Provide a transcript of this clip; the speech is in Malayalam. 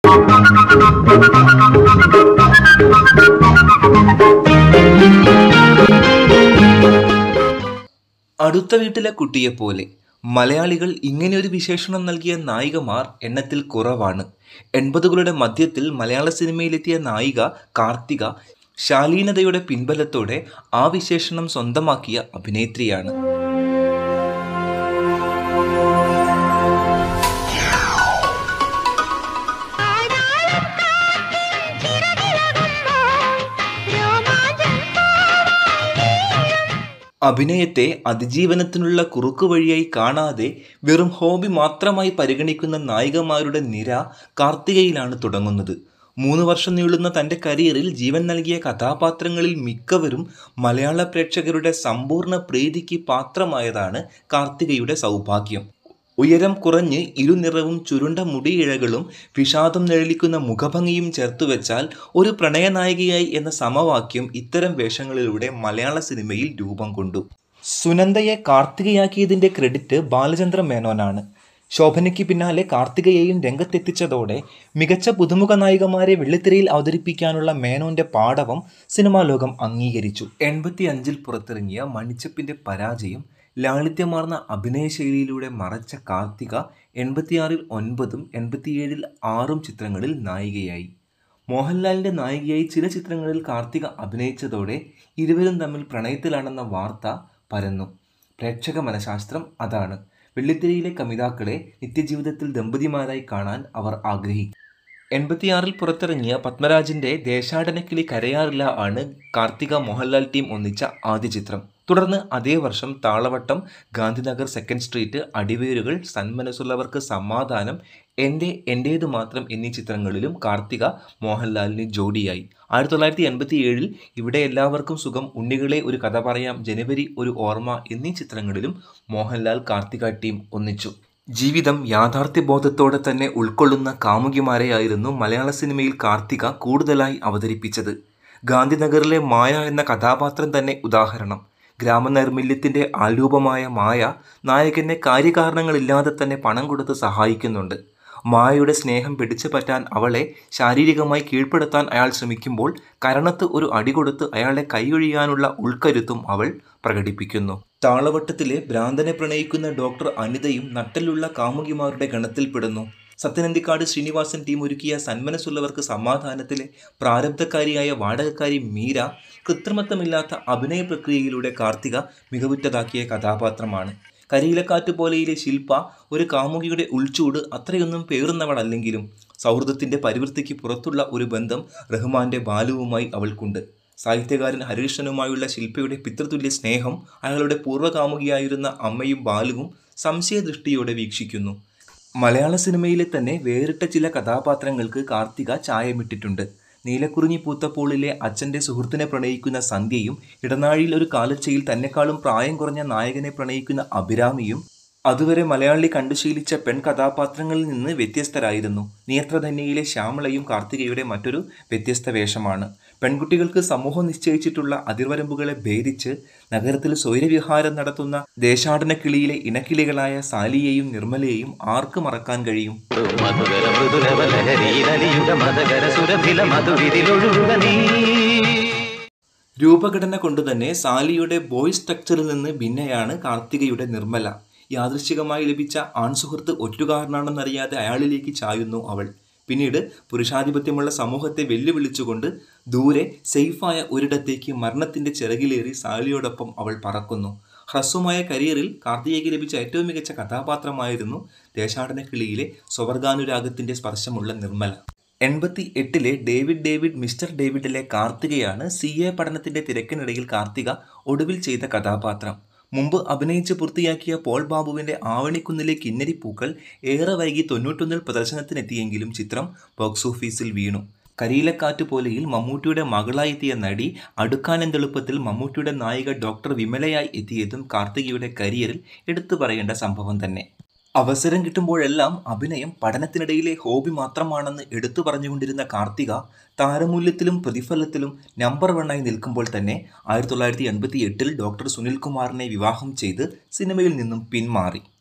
അടുത്ത വീട്ടിലെ കുട്ടിയെപ്പോലെ മലയാളികൾ ഇങ്ങനെയൊരു വിശേഷണം നൽകിയ നായികമാർ എണ്ണത്തിൽ കുറവാണ് എൺപതുകളുടെ മധ്യത്തിൽ മലയാള സിനിമയിലെത്തിയ നായിക കാർത്തിക ശാലീനതയുടെ പിൻബലത്തോടെ ആ വിശേഷണം സ്വന്തമാക്കിയ അഭിനേത്രിയാണ് അഭിനയത്തെ അതിജീവനത്തിനുള്ള കുറുക്കുവഴിയായി കാണാതെ വെറും ഹോബി മാത്രമായി പരിഗണിക്കുന്ന നായികമാരുടെ നിര കാർത്തികയിലാണ് തുടങ്ങുന്നത് മൂന്ന് വർഷം നീളുന്ന തൻ്റെ കരിയറിൽ ജീവൻ നൽകിയ കഥാപാത്രങ്ങളിൽ മിക്കവരും മലയാള പ്രേക്ഷകരുടെ സമ്പൂർണ്ണ പ്രീതിക്ക് പാത്രമായതാണ് കാർത്തികയുടെ സൗഭാഗ്യം ഉയരം കുറഞ്ഞ് ഇരുനിറവും ചുരുണ്ട മുടിയിഴകളും വിഷാദം നിഴലിക്കുന്ന മുഖഭംഗിയും ചേർത്തുവെച്ചാൽ ഒരു പ്രണയനായികയായി എന്ന സമവാക്യം ഇത്തരം വേഷങ്ങളിലൂടെ മലയാള സിനിമയിൽ രൂപം കൊണ്ടു സുനന്ദയെ കാർത്തികയാക്കിയതിൻ്റെ ക്രെഡിറ്റ് ബാലചന്ദ്ര മേനോനാണ് ശോഭനയ്ക്ക് പിന്നാലെ കാർത്തികയെയും രംഗത്തെത്തിച്ചതോടെ മികച്ച പുതുമുഖ നായികമാരെ വെള്ളിത്തിരയിൽ അവതരിപ്പിക്കാനുള്ള മേനോന്റെ പാടവം സിനിമാ ലോകം അംഗീകരിച്ചു എൺപത്തി അഞ്ചിൽ പുറത്തിറങ്ങിയ മണിച്ചപ്പിന്റെ പരാജയം ലാളിത്യമാർന്ന അഭിനയശൈലിയിലൂടെ മറച്ച കാർത്തിക എൺപത്തിയാറിൽ ഒൻപതും എൺപത്തിയേഴിൽ ആറും ചിത്രങ്ങളിൽ നായികയായി മോഹൻലാലിൻ്റെ നായികയായി ചില ചിത്രങ്ങളിൽ കാർത്തിക അഭിനയിച്ചതോടെ ഇരുവരും തമ്മിൽ പ്രണയത്തിലാണെന്ന വാർത്ത പരന്നു പ്രേക്ഷക മനഃശാസ്ത്രം അതാണ് വെള്ളിത്തിരയിലെ കമിതാക്കളെ നിത്യജീവിതത്തിൽ ദമ്പതിമാരായി കാണാൻ അവർ ആഗ്രഹിക്കും എൺപത്തിയാറിൽ പുറത്തിറങ്ങിയ പത്മരാജിന്റെ ദേശാടനക്കിളി കരയാറില്ല ആണ് കാർത്തിക മോഹൻലാൽ ടീം ഒന്നിച്ച ആദ്യ ചിത്രം തുടർന്ന് അതേ വർഷം താളവട്ടം ഗാന്ധിനഗർ സെക്കൻഡ് സ്ട്രീറ്റ് അടിവേരുകൾ സന്മനസ്സുള്ളവർക്ക് സമാധാനം എൻ്റെ എൻ്റേത് മാത്രം എന്നീ ചിത്രങ്ങളിലും കാർത്തിക മോഹൻലാലിന് ജോഡിയായി ആയിരത്തി തൊള്ളായിരത്തി എൺപത്തി ഏഴിൽ ഇവിടെ എല്ലാവർക്കും സുഖം ഉണ്ണികളെ ഒരു കഥ പറയാം ജനുവരി ഒരു ഓർമ്മ എന്നീ ചിത്രങ്ങളിലും മോഹൻലാൽ കാർത്തിക ടീം ഒന്നിച്ചു ജീവിതം യാഥാർത്ഥ്യബോധത്തോടെ തന്നെ ഉൾക്കൊള്ളുന്ന കാമുകിമാരെയായിരുന്നു മലയാള സിനിമയിൽ കാർത്തിക കൂടുതലായി അവതരിപ്പിച്ചത് ഗാന്ധിനഗറിലെ മായ എന്ന കഥാപാത്രം തന്നെ ഉദാഹരണം ഗ്രാമനൈർമല്യത്തിൻ്റെ ആൾരൂപമായ മായ നായകനെ കാര്യകാരണങ്ങളില്ലാതെ തന്നെ പണം കൊടുത്ത് സഹായിക്കുന്നുണ്ട് മായയുടെ സ്നേഹം പിടിച്ചു പറ്റാൻ അവളെ ശാരീരികമായി കീഴ്പ്പെടുത്താൻ അയാൾ ശ്രമിക്കുമ്പോൾ കരണത്ത് ഒരു അടി കൊടുത്ത് അയാളെ കൈയൊഴിയാനുള്ള ഉൾക്കരുത്തും അവൾ പ്രകടിപ്പിക്കുന്നു താളവട്ടത്തിലെ ഭ്രാന്തനെ പ്രണയിക്കുന്ന ഡോക്ടർ അനിതയും നട്ടലുള്ള കാമുകിമാരുടെ ഗണത്തിൽപ്പെടുന്നു സത്യനന്ദിക്കാട് ശ്രീനിവാസൻ ടീം ഒരുക്കിയ സന്മനസ്സുള്ളവർക്ക് സമാധാനത്തിലെ പ്രാരബ്ധക്കാരിയായ വാടകക്കാരി മീര കൃത്രിമത്വമില്ലാത്ത അഭിനയ പ്രക്രിയയിലൂടെ കാർത്തിക മികവുറ്റതാക്കിയ കഥാപാത്രമാണ് കരിയിലക്കാറ്റ് പോലെയിലെ ശില്പ ഒരു കാമുകിയുടെ ഉൾച്ചൂട് അത്രയൊന്നും പേറുന്നവളല്ലെങ്കിലും സൗഹൃദത്തിൻ്റെ പരിവൃത്തിക്ക് പുറത്തുള്ള ഒരു ബന്ധം റഹ്മാന്റെ ബാലുവുമായി അവൾക്കുണ്ട് സാഹിത്യകാരൻ ഹരികൃഷ്ണനുമായുള്ള ശില്പയുടെ പിതൃതുല്യ സ്നേഹം അയാളുടെ പൂർവ്വകാമുകിയായിരുന്ന അമ്മയും ബാലുവും സംശയദൃഷ്ടിയോടെ വീക്ഷിക്കുന്നു മലയാള സിനിമയിലെ തന്നെ വേറിട്ട ചില കഥാപാത്രങ്ങൾക്ക് കാർത്തിക ചായമിട്ടിട്ടുണ്ട് നീലക്കുറിഞ്ഞി പൂത്തപ്പോളിലെ അച്ഛൻ്റെ സുഹൃത്തിനെ പ്രണയിക്കുന്ന സന്ധ്യയും ഇടനാഴിയിൽ ഒരു കാലച്ചയിൽ തന്നെക്കാളും പ്രായം കുറഞ്ഞ നായകനെ പ്രണയിക്കുന്ന അഭിരാമിയും അതുവരെ മലയാളി കണ്ടുശീലിച്ച പെൺ കഥാപാത്രങ്ങളിൽ നിന്ന് വ്യത്യസ്തരായിരുന്നു നിയത്രധന്യയിലെ ശ്യാമളയും കാർത്തികയുടെ മറ്റൊരു വ്യത്യസ്ത വേഷമാണ് പെൺകുട്ടികൾക്ക് സമൂഹം നിശ്ചയിച്ചിട്ടുള്ള അതിർവരമ്പുകളെ ഭേദിച്ച് നഗരത്തിൽ സ്വൈരവിഹാരം നടത്തുന്ന ദേശാടന കിളിയിലെ ഇണക്കിളികളായ സാലിയെയും നിർമ്മലയെയും ആർക്ക് മറക്കാൻ കഴിയും മധുര മൃദുരവലഹരിയിലലിയുഗ മതകര സുരഭില മധുവിരിലൊഴുകുക നീ രൂപഘടന കൊണ്ടുതന്നെ സാലിയുടെ ബോയ് സ്ട്രക്ചറിൽ നിന്ന് ഭിന്നയാണ് കാർത്തികയുടെ നിർമ്മല യാദൃശ്ചികമായി ലഭിച്ച ആൺസുഹൃത്ത് ഒറ്റുകാരനാണെന്നറിയാതെ അയാളിലേക്ക് ചായുന്നു അവൾ പിന്നീട് പുരുഷാധിപത്യമുള്ള സമൂഹത്തെ വെല്ലുവിളിച്ചുകൊണ്ട് ദൂരെ സേഫായ ഒരിടത്തേക്ക് മരണത്തിന്റെ ചിറകിലേറി സാലിയോടൊപ്പം അവൾ പറക്കുന്നു ഹ്രസ്വമായ കരിയറിൽ കാർത്തികയ്ക്ക് ലഭിച്ച ഏറ്റവും മികച്ച കഥാപാത്രമായിരുന്നു ദേശാടന കിളിയിലെ സ്വവർഗാനുരാഗത്തിന്റെ സ്പർശമുള്ള നിർമ്മല എൺപത്തി എട്ടിലെ ഡേവിഡ് ഡേവിഡ് മിസ്റ്റർ ഡേവിഡിലെ കാർത്തികയാണ് സി എ പഠനത്തിന്റെ തിരക്കിനിടയിൽ കാർത്തിക ഒടുവിൽ ചെയ്ത കഥാപാത്രം മുമ്പ് അഭിനയിച്ച് പൂർത്തിയാക്കിയ പോൾ ബാബുവിന്റെ ആവണിക്കുന്നിലെ കിന്നരിപ്പൂക്കൾ ഏറെ വൈകി തൊണ്ണൂറ്റൊന്നിൽ പ്രദർശനത്തിനെത്തിയെങ്കിലും ചിത്രം ബോക്സ് ഓഫീസിൽ വീണു കരിയിലക്കാറ്റ് പോലെയിൽ മമ്മൂട്ടിയുടെ മകളായി എത്തിയ നടി അടുക്കാനെന്തെളുപ്പത്തിൽ മമ്മൂട്ടിയുടെ നായിക ഡോക്ടർ വിമലയായി എത്തിയതും കാർത്തികയുടെ കരിയറിൽ എടുത്തു പറയേണ്ട സംഭവം തന്നെ അവസരം കിട്ടുമ്പോഴെല്ലാം അഭിനയം പഠനത്തിനിടയിലെ ഹോബി മാത്രമാണെന്ന് എടുത്തു പറഞ്ഞുകൊണ്ടിരുന്ന കാർത്തിക താരമൂല്യത്തിലും പ്രതിഫലത്തിലും നമ്പർ വണ്ണായി നിൽക്കുമ്പോൾ തന്നെ ആയിരത്തി തൊള്ളായിരത്തി എൺപത്തി എട്ടിൽ ഡോക്ടർ സുനിൽകുമാറിനെ വിവാഹം ചെയ്ത് സിനിമയിൽ നിന്നും പിന്മാറി